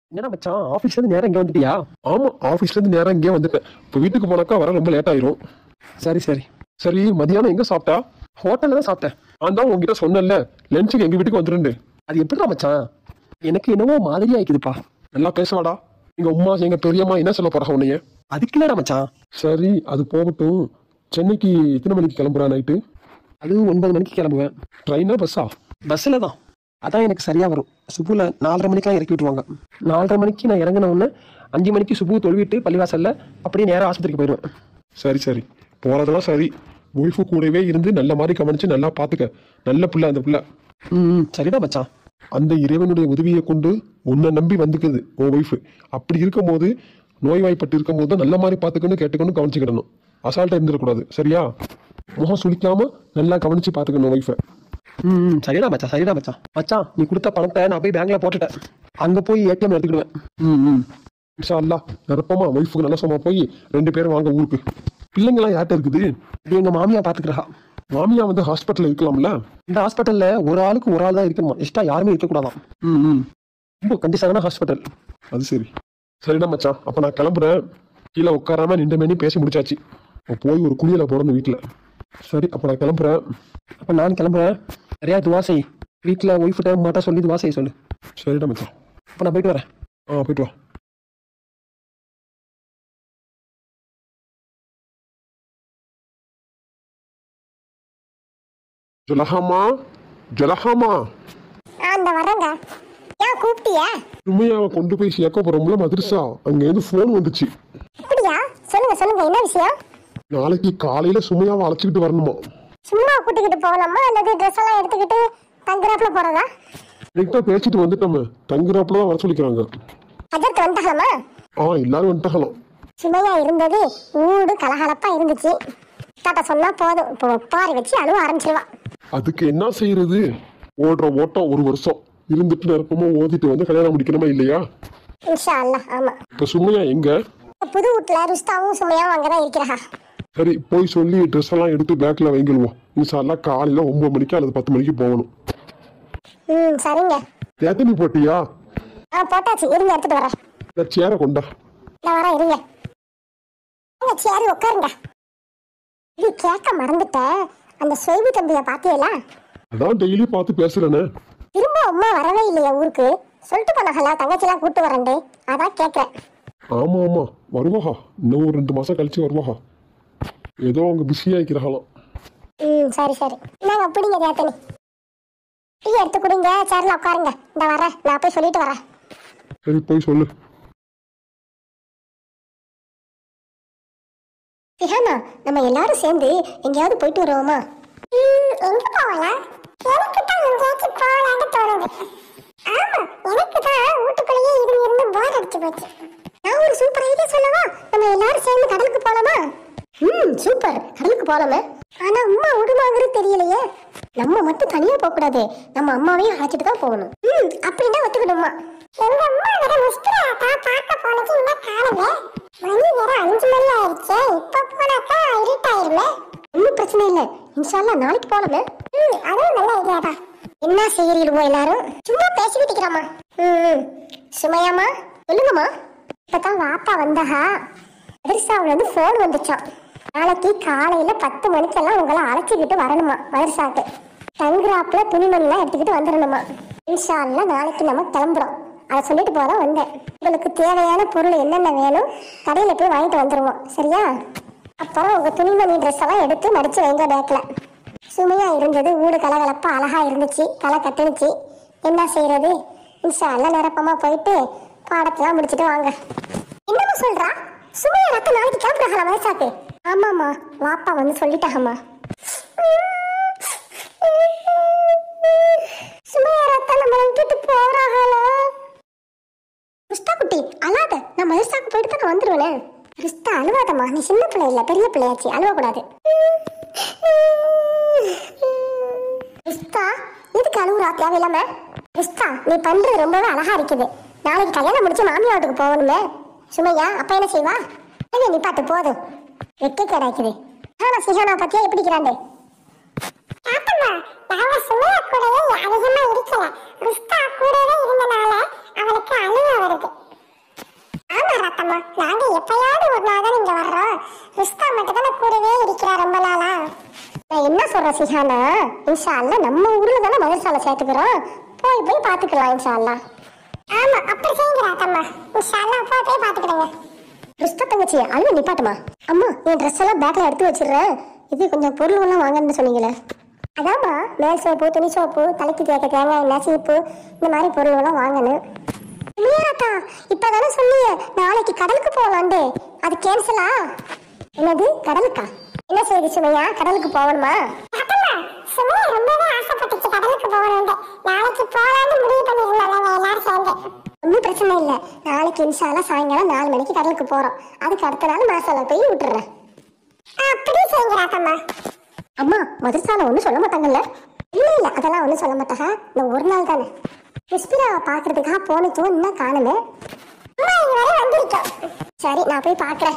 என்னடா மச்சான் ஆபீஸ்ல இருந்து நேரம் இங்க வந்துட்டியா ஆமா ஆபீஸ்ல இருந்து நேரா இங்கே வந்துட்டேன் இப்போ வீட்டுக்கு போனாக்கா வர ரொம்ப லேட் ஆயிரும் சரி சரி சரி மதியானம் எங்க சாப்பிட்டா ஹோட்டல்ல தான் சாப்பிட்டேன் நான் தான் உங்ககிட்ட சொன்னேன்ல லஞ்சுக்கு எங்க வீட்டுக்கு வந்துருண்டு அது எப்படிடா மச்சான் எனக்கு என்னவோ மாதிரியா இருக்குதுப்பா நல்லா பேசுவாடா எங்க உமா எங்க பெரியம்மா என்ன சொல்ல போறா உன்னைய அதுக்கு இல்லடா மச்சான் சரி அது போகட்டும் சென்னைக்கு எத்தனை மணிக்கு கிளம்புறா நைட்டு அது ஒன்பது மணிக்கு கிளம்புவேன் ட்ரெயினா பஸ்ஸா பஸ்ஸில் தான் அதான் எனக்கு சரியா வரும் சுபுல நாலரை மணிக்கெல்லாம் இறக்கி விட்டுருவாங்க நாலரை மணிக்கு நான் இறங்கின உடனே அஞ்சு மணிக்கு சுபு தொழுவிட்டு பள்ளிவாசல்ல அப்படியே நேரா ஆஸ்பத்திரிக்கு போயிடுவேன் சரி சரி போறதெல்லாம் சரி ஒய்ஃபு கூடவே இருந்து நல்ல மாதிரி கவனிச்சு நல்லா பாத்துக்க நல்ல பிள்ளை அந்த பிள்ளை ம் சரிடா மச்சான் அந்த இறைவனுடைய உதவியை கொண்டு உன்னை நம்பி வந்துக்குது உன் ஒய்ஃபு அப்படி இருக்கும்போது நோய்வாய்ப்பட்டு இருக்கும்போது தான் நல்ல மாதிரி பார்த்துக்கணும் கேட்டுக்கணும் கவனிச்சுக்கிடணும் அசால்ட்டாக இருந்துடக்கூடாது சரியா முகம் சுளிக்காம நல்லா கவனிச்சு பார்த்துக்கணும் ஒய்ஃபை ம் ம், சரிடா மச்சான் சரிடா மச்சான் மச்சான் நீ கொடுத்த பணத்தை நான் போய் பேங்க்ல போட்டுட்டேன் அங்க போய் ஏடிஎம் எடுத்துக்கிடுவேன் ம் ம் இன்ஷா அல்லா நிரப்பமா ஒய்ஃபுக்கு நல்ல சும்மா போய் ரெண்டு பேரும் வாங்க ஊருக்கு பிள்ளைங்களாம் யார்கிட்ட இருக்குது இது எங்க மாமியா பாத்துக்கிறா மாமியா வந்து ஹாஸ்பிட்டலில் இருக்கலாம்ல இந்த ஹாஸ்பிட்டல்ல ஒரு ஆளுக்கு ஒரு ஆள் தான் இருக்கணுமா எக்ஸ்ட்ரா யாருமே இருக்கக்கூடாதாம் ம் ம் ரொம்ப கண்டிஷனான ஹாஸ்பிட்டல் அது சரி சரிடா மச்சான் அப்போ நான் கிளம்புறேன் கீழே உட்காராம நின்ற மேனி பேசி முடிச்சாச்சு அப்போ போய் ஒரு குளியலை போடணும் வீட்டில் சரி அப்போ நான் கிளம்புறேன் அப்ப நான் கிளம்புறேன் நிறையா துவா செய் வீட்டில் ஒய்ஃப் டைம் மாட்டா சொல்லி துவா செய்ய சொல்லு சரிடா மச்சான் அப்போ நான் போயிட்டு வரேன் ஆ போயிட்டு வா ஜலஹாமா ஜலஹாமா ஆ இந்த வரேங்க ஏன் கூப்பிட்டியா உண்மையாவை கொண்டு போய் சேர்க்க போறோம்ல மதுரசா அங்கேருந்து ஃபோன் வந்துச்சு அப்படியா சொல்லுங்க சொல்லுங்க என்ன விஷயம் நாளைக்கு காலையில சுமையாவை அழைச்சிக்கிட்டு வரணுமா சும்மா கூட்டிக்கிட்டு போகலாமா அல்லது ட்ரெஸ் எல்லாம் எடுத்துக்கிட்டு தங்குறாப்புல போறதா இன்னைக்கு தான் பேசிட்டு வந்துட்டோமே தங்குறாப்புல தான் வர சொல்லிக்கிறாங்க அஜர்த்து வந்துட்டாங்களாமா ஆ எல்லாரும் வந்துட்டாங்களாம் சுமையா இருந்தது ஊடு கலகலப்பா இருந்துச்சு தாத்தா சொன்னா போதும் இப்போ ஒப்பாரி வச்சு அழுவ ஆரம்பிச்சிருவா அதுக்கு என்ன செய்யறது ஓடுற ஓட்டம் ஒரு வருஷம் இருந்துட்டு நிரப்பமா ஓதிட்டு வந்து கல்யாணம் முடிக்கணுமா இல்லையா இன்ஷா அல்லாஹ் ஆமா இப்ப சுமையா எங்க புது வீட்டுல ருஸ்தாவும் சுமையாவும் அங்கதான் இருக்கிறா சரி போய் சொல்லி ட்ரெஸ் எல்லாம் எடுத்து பேக்ல வைங்கிடுவோம் இன்ஷால்லா காலையில ஒன்பது மணிக்கு அல்லது பத்து மணிக்கு போகணும் ம் சரிங்க எத்தனை போட்டியா ஆ போட்டாச்சு இருங்க எடுத்துட்டு வரேன் இந்த சேரை கொண்டா நான் வரேன் இருங்க ஏங்க, சரி உட்காருங்க இது கேட்க மறந்துட்டேன் அந்த சொய்வு தம்பியை பாத்தியலா அதான் டெய்லி பார்த்து பேசுறேனே திரும்ப அம்மா வரவே இல்லையா ஊருக்கு சொல்லிட்டு போனாங்களா தங்கச்சிலாம் கூட்டு வரேன்டே அதான் கேட்குறேன் ஆமா ஆமா வருவாஹா இன்னும் ஒரு ரெண்டு மாசம் கழிச்சு வருவாஹா ஏதோ அவங்க பிஸியா இருக்கிறாங்களாம் ம் சரி சரி நாங்க பிடிங்க தேத்தனி டீ எடுத்து குடிங்க சேர்ல உட்காருங்க இந்த வரேன் நான் போய் சொல்லிட்டு வரேன் சரி போய் சொல்லு சிஹானா நம்ம எல்லாரும் சேர்ந்து எங்கேயாவது போயிட்டு வருவோமா எங்க போகலாம் எனக்கு தான் எங்கேயாச்சும் போகலான்னு தோணுது ஆமா எனக்கு தான் வீட்டுக்குள்ளேயே இருந்து இருந்து போர் அடிச்சு போச்சு நான் ஒரு சூப்பர் ஐடியா சொல்லவா நம்ம எல்லாரும் சேர்ந்து கடலுக்கு போலாமா ம் சூப்பர் கடலுக்கு போலாமே ஆனா அம்மா விடுமாங்கிறது தெரியலையே நம்ம மட்டும் தனியா போக கூடாது நம்ம அம்மாவையும் அழைச்சிட்டு தான் போகணும் ம் அப்படின்னா ஒத்துக்கணுமா எங்க அம்மா வேற முஸ்திரா பார்க்க போனது இன்னும் காணல மணி வேற அஞ்சு மணி ஆயிடுச்சே இப்ப போனாக்கா இருட்டாயிருமே ஒன்றும் பிரச்சனை இல்லை இன்ஷால்லா நாளைக்கு போலாமே ம் அதுவும் நல்ல ஐடியா தான் என்ன செய்யறீடுவோம் எல்லாரும் சும்மா பேசிக்கிட்டு இருக்கிறாமா ம் ம். சுமையாம்மா சொல்லுங்கம்மா இப்பதான் வாப்பா வந்தஹா மதரசாவுல இருந்து ஃபோன் வந்துச்சான் நாளைக்கு காலையில பத்து மணிக்கெல்லாம் உங்களை அழைச்சிக்கிட்டு வரணுமா மதரசாக்கு தங்குறாப்புல துணிமணிலாம் எடுத்துக்கிட்டு வந்துடணுமா இன்ஷா அல்லாஹ் நாளைக்கு நம்ம கிளம்புறோம் அதை சொல்லிட்டு போக தான் வந்தேன் உங்களுக்கு தேவையான பொருள் என்னென்ன வேணும் கடையில் போய் வாங்கிட்டு வந்துருவோம் சரியா அப்புறம் உங்க துணிமணி ட்ரெஸ் எல்லாம் எடுத்து மடிச்சு வைங்க பேக்ல சுமையா இருந்தது வீடு கலகலப்பா அழகா இருந்துச்சு களை கட்டுனுச்சு என்ன செய்யறது இன்ஷா எல்லாம் நிரப்பமா போயிட்டு பாடத்தெல்லாம் முடிச்சிட்டு வாங்க என்னம்மா சொல்றா சுமையா ரத்த நாளைக்கு கிளம்புறாங்களா வயசாக்கு ஆமாம்மா வாப்பா வந்து சொல்லிட்டாங்கம்மா சுமையா ரத்த நம்ம விட்டுட்டு போறாங்களா ரிஸ்தா குட்டி அழாத நான் மதுசாக்கு போயிட்டு தான் வந்துருவேனே ரிஸ்தா அழுவாதம்மா நீ சின்ன பிள்ளை இல்ல பெரிய பிள்ளையாச்சு அழுவக்கூடாது ரிஸ்தா எதுக்கு அழுவுறா தேவையில்லாம ரிஸ்தா நீ பண்றது ரொம்பவே அழகா இருக்குது நாளைக்கு கல்யாணம் முடிச்சு மாமியா வீட்டுக்கு போகணுமே சுமையா அப்ப என்ன செய்வா என்ன நிப்பாட்டு போதும் வெக்க கிடைக்குது ஆனா சிஹானா பத்தியா எப்படி இருக்கிறாண்டே தாத்தம்மா நாங்க சுமையா கூடவே அதிகமா இருக்கல ரிஸ்தா கூடவே இருந்தனால அவளுக்கு அழுவ வருது சொல்ற சிஹானா இன்ஷா அல்லா நம்ம ஊர்ல தானே மதரசால சேர்த்துக்கிறோம் போய் போய் பாத்துக்கலாம் இன்ஷா அல்லா ஆமா அப்படி செய்யுங்க அத்தம்மா இன்ஷா அல்லா போய் போய் பாத்துக்கிடுங்க ருஸ்தா தங்கச்சி அழுவ நிப்பாட்டுமா அம்மா என் ட்ரெஸ் எல்லாம் பேக்ல எடுத்து வச்சிடுறேன் இது கொஞ்சம் பொருள் எல்லாம் வாங்கன்னு சொன்னீங்களே அதாம்மா மேல் சோப்பு துணி சோப்பு தலைக்கு தேக்க தேங்காய் எண்ணெய் சீப்பு இந்த மாதிரி பொருள் எல்லாம் வாங்கணும் மீராக்கா இப்பதானே சொன்னீங்க நாளைக்கு கடலுக்கு போகலான்ட்டு அது கேன்சலா என்னது கடலுக்கா என்ன செய்தி சுமையா கடலுக்கு போகணுமா சுமையா ரொம்பவே ஆசைப்பட்டுச்சு கடலுக்கு போகணும்னு நாளைக்கு போகலான்னு முடிவு பண்ணிருந்தாங்க எல்லாரும் சேர்ந்து ஒன்றும் பிரச்சனை இல்லை நாளைக்கு இன்ஷால்லா சாயங்காலம் நாலு மணிக்கு கடலுக்கு போறோம் அதுக்கு அடுத்த நாள் மாசால போய் விட்டுறேன் அப்படியே செய்யுங்கிறாக்கம்மா அம்மா மதுரசால ஒன்றும் சொல்ல மாட்டாங்கல்ல இல்ல இல்ல அதெல்லாம் ஒன்றும் சொல்ல மாட்டாங்க இந்த ஒரு நாள் தானே கிறிஸ்பிராவை பார்க்கறதுக்காக போனதும் இன்னும் காணுமே அம்மா இங்க வரை வந்திருக்கோம் சரி நான் போய் பார்க்கறேன்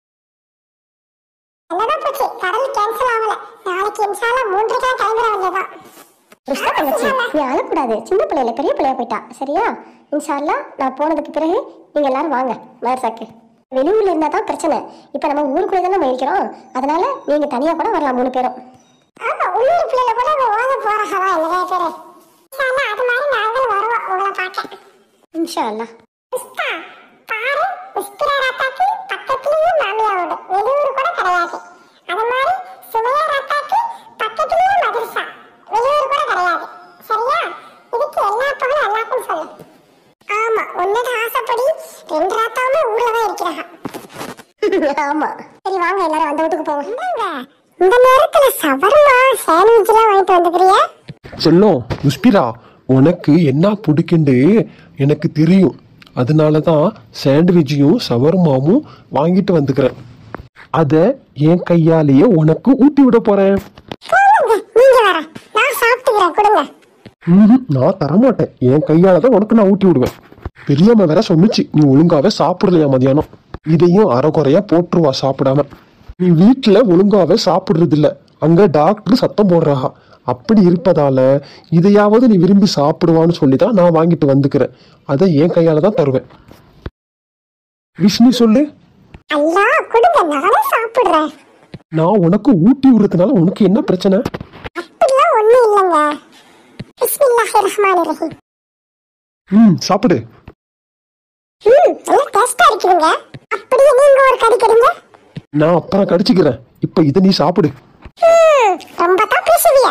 நல்லதான் போச்சு கடல் கேன்சல் ஆகல நாளைக்கு இன்ஷால்லா மூன்றுக்கெல்லாம் கிளம்புற வேண்டியதான் ருஷ்டா தங்கச்சி நீ அழக்கூடாது சின்ன பிள்ளையில பெரிய பிள்ளையா போயிட்டா சரியா இன்ஷால்லா நான் போனதுக்கு பிறகு நீங்க எல்லாரும் வாங்க மதரசாக்கு வெளியூர்ல இருந்தா தான் பிரச்சனை இப்ப நம்ம ஊருக்குள்ளே தானே நம்ம இருக்கிறோம் அதனால நீங்க தனியா கூட வரலாம் மூணு பேரும் ஆமா உள்ளூர் பிள்ளைல கூட ஓத போறாங்களா நிறைய பேர் அது மாதிரி நாங்களும் வருவோம் உங்களை பார்க்க இன்ஷா அல்லாஹ் பாரு உஸ்திரா ராத்தாக்கு பக்கத்துலயும் மாமியாவோட வெளியூர் கூட கிடையாது அது மாதிரி சுமையா ராத்தாக்கு பக்கத்துலயும் மதரசா வெளியூர் கூட கிடையாது சரியா இதுக்கு எல்லா பகலும் எல்லாருக்கும் சொல்லு ஆமா உன்னோட ஆசைப்படி ரெண்டு ராத்தாவுமே ஊர்ல தான் இருக்கிறாங்க ஆமா சரி வாங்க எல்லாரும் அந்த வீட்டுக்கு போவோம் இந்த நேரத்துல சவர்மா சாண்ட்விச் எல்லாம் வாங்கிட்டு வந்துக்கிறியா செல்லம் முஸ்பிரா உனக்கு என்ன பிடிக்குண்டு எனக்கு தெரியும் அதனால தான் சாண்ட்விச்சையும் சவர்மாவும் வாங்கிட்டு வந்துக்கிறேன் அதை என் கையாலேயே உனக்கு ஊட்டி விட போறேன் போங்க நீங்க வர நான் சாப்பிட்டுக்கிறேன் கொடுங்க ம்ஹும், நான் தரமாட்டேன் என் கையால தான் உனக்கு நான் ஊட்டி விடுவேன் பெரியம்மா வேற சொன்னுச்சு நீ ஒழுங்காவே சாப்பிடலையா மதியானம் இதையும் அரைக்குறையா போட்டுருவா சாப்பிடாம நீ வீட்டுல ஒழுங்காவே சாப்பிடுறது இல்ல அங்க டாக்டர் சத்தம் போடுறாங்க அப்படி இருப்பதால இதையாவது நீ விரும்பி சாப்பிடுவான்னு சொல்லி தான் நான் வாங்கிட்டு வந்துக்கிறேன் அதை என் கையால தான் தருவேன் விஷ்ணு சொல்லு அல்லா கொடுங்க நானே சாப்பிடுறேன் நான் உனக்கு ஊட்டி விடுறதுனால உனக்கு என்ன பிரச்சனை அப்படிலாம் ஒண்ணும் இல்லைங்க பிஸ்மில்லாஹிர் ரஹ்மானிர் ரஹீம் ம் சாப்பிடு ம் நல்லா டேஸ்டா இருக்குதுங்க அப்படியே நீங்க ஒரு கடி கடிங்க நான் அப்புறம் கடிச்சுக்கிறேன் இப்ப இதை நீ சாப்பிடு ம், ரொம்ப தான் பேசுவிய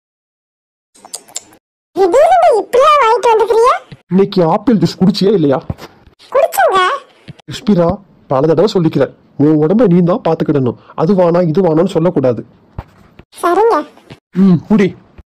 திடீர்னு இப்படிலாம் வாங்கிட்டு வந்துக்கிறிய இன்னைக்கு ஆப்பிள் ஜூஸ் குடிச்சியா இல்லையா குடிச்சுங்க கிறிஸ்பிரா பல தடவை சொல்லிக்கிறேன் உன் உடம்ப நீ தான் பாத்துக்கிடணும் அது வானா இது வானான்னு சொல்லக்கூடாது சரிங்க ம் குடி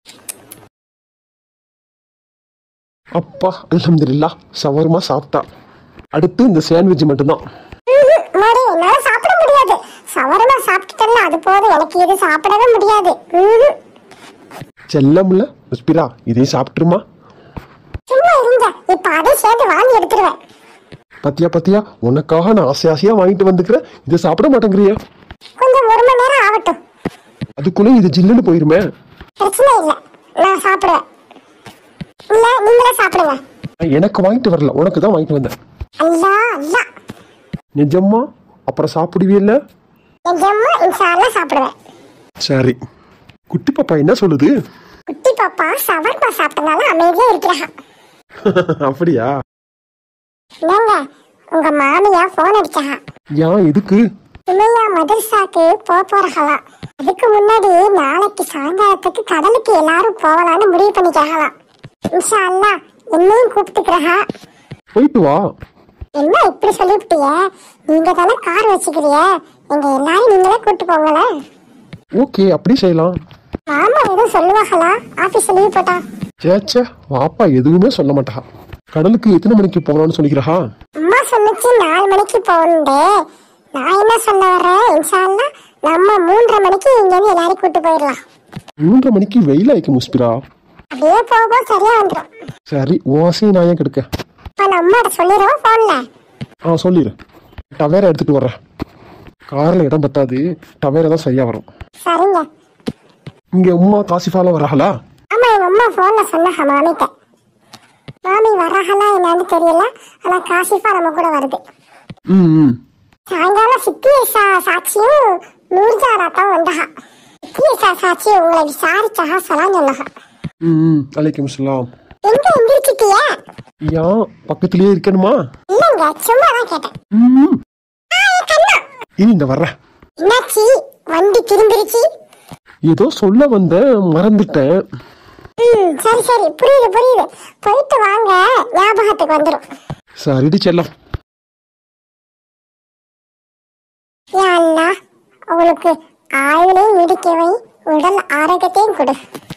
அப்பா அல்ஹம்துலில்லா சவர்மா சாப்பிட்டா அடுத்து இந்த சாண்ட்விச் மட்டும்தான் ம்ஹும், மாடி என்னால சாப்பிட முடியாது சவரமா சாப்பிட்டுட்டேன்னா அது போதும் எனக்கு இது சாப்பிடவே முடியாது ம்ஹும். செல்லம்ல கிறிஸ்பிரா இதையும் சாப்பிட்டுருமா சும்மா இருங்க இப்ப அதை சேர்த்து வாங்கி எடுத்துருவேன் பத்தியா பத்தியா உனக்காக நான் ஆசை ஆசையா வாங்கிட்டு வந்துக்கிறேன் இதை சாப்பிட மாட்டேங்கிறிய கொஞ்சம் ஒரு மணி நேரம் ஆகட்டும் அதுக்குள்ள இது ஜில்லுன்னு போயிருமே பிரச்சனை இல்ல நான் சாப்பிடுவேன் இல்ல நீங்களே சாப்பிடுங்க எனக்கு வாங்கிட்டு வரல உனக்கு தான் வாங்கிட்டு வந்தேன் அல்லா அல்லா நிஜமா அப்புறம் சாப்பிடுவே இல்லை நிஜமா இன்ஷால்லா சாப்பிடுவேன் சரி குட்டி பாப்பா என்ன சொல்லுது குட்டி பாப்பா சவர்மா சாப்பிட்டனால அமைதியா இருக்கிறா அப்படியா என்னங்க உங்க மாமியா போன் அடிச்சாங்க ஏன் எதுக்கு சுமையா மதர்சாக்கு போக போறாங்களாம் அதுக்கு முன்னாடி நாளைக்கு சாயங்காலத்துக்கு கடலுக்கு எல்லாரும் போகலான்னு முடிவு பண்ணிக்கிறாங்களாம் இன்ஷா அல்லா என்னையும் கூப்பிட்டுக்கிறாங்க போயிட்டு வா என்ன இப்படி சொல்லிவிட்டிய நீங்க தானே கார் வச்சுக்கிறிய எங்க எல்லாரும் நீங்களே கூட்டு போங்களேன் ஓகே அப்படி செய்யலாம் மாமா எதுவும் சொல்லுவாங்களா ஆபீஸ் லீவ் போட்டா சேச்சே வாப்பா எதுவுமே சொல்ல மாட்டா கடலுக்கு எத்தனை மணிக்கு போகலாம்னு சொல்லிக்கிறா அம்மா சொன்னுச்சு நாலு மணிக்கு போகணுண்டே நான் என்ன சொல்ல வர்றேன் இன்ஷா அல்லா நம்ம மூன்றரை மணிக்கு இங்க இருந்து எல்லாரும் கூட்டு போயிடலாம் மூன்றரை மணிக்கு வெயில் ஆயிக்கு முஸ்பிரா அப்படியே போக போக சரியா வந்துடும் சரி ஓசையை நான் ஏன் கெடுக்க இப்ப நம்ம சொல்லிடுவோம் போன்ல ஆ சொல்லிடு டவேரா எடுத்துட்டு வர்றேன் கார்ல இடம் பத்தாது டவேரா தான் சரியா வரும் சரிங்க இங்க உமா காசிஃபாலாம் வராங்களா ஆமா எங்க அம்மா போன்ல சொன்னாங்க மாமிட்ட மாமி வர்றாங்களா என்னன்னு தெரியல ஆனா காசிஃபா நம்ம கூட வருது ம் ம் சாயங்காலம் சித்தி சா சாட்சியும் நூர்ஜாராத்தான் வந்தா முக்கிய சாட்சி உங்களை விசாரிச்சாக சொல்ல சொன்னாங்க ம் அலைக்கும் சலாம் எங்க எந்திரிச்சிட்டியா ஏன் பக்கத்திலேயே இருக்கணுமா இல்லைங்க சும்மா தான் கேட்டேன் ம் ஆ, என் கண்ணா இனி இந்த வர்றேன் என்னாச்சு வண்டி திரும்பிருச்சு ஏதோ சொல்ல வந்தேன் மறந்துட்டேன் ம் சரி சரி புரியுது புரியுது போயிட்டு வாங்க ஞாபகத்துக்கு வந்துடும் சரிடி செல்லம் யா அல்லாஹ் அவளுக்கு ஆயுளையும் நீடிக்கவை உடல் ஆரோக்கியத்தையும் கொடு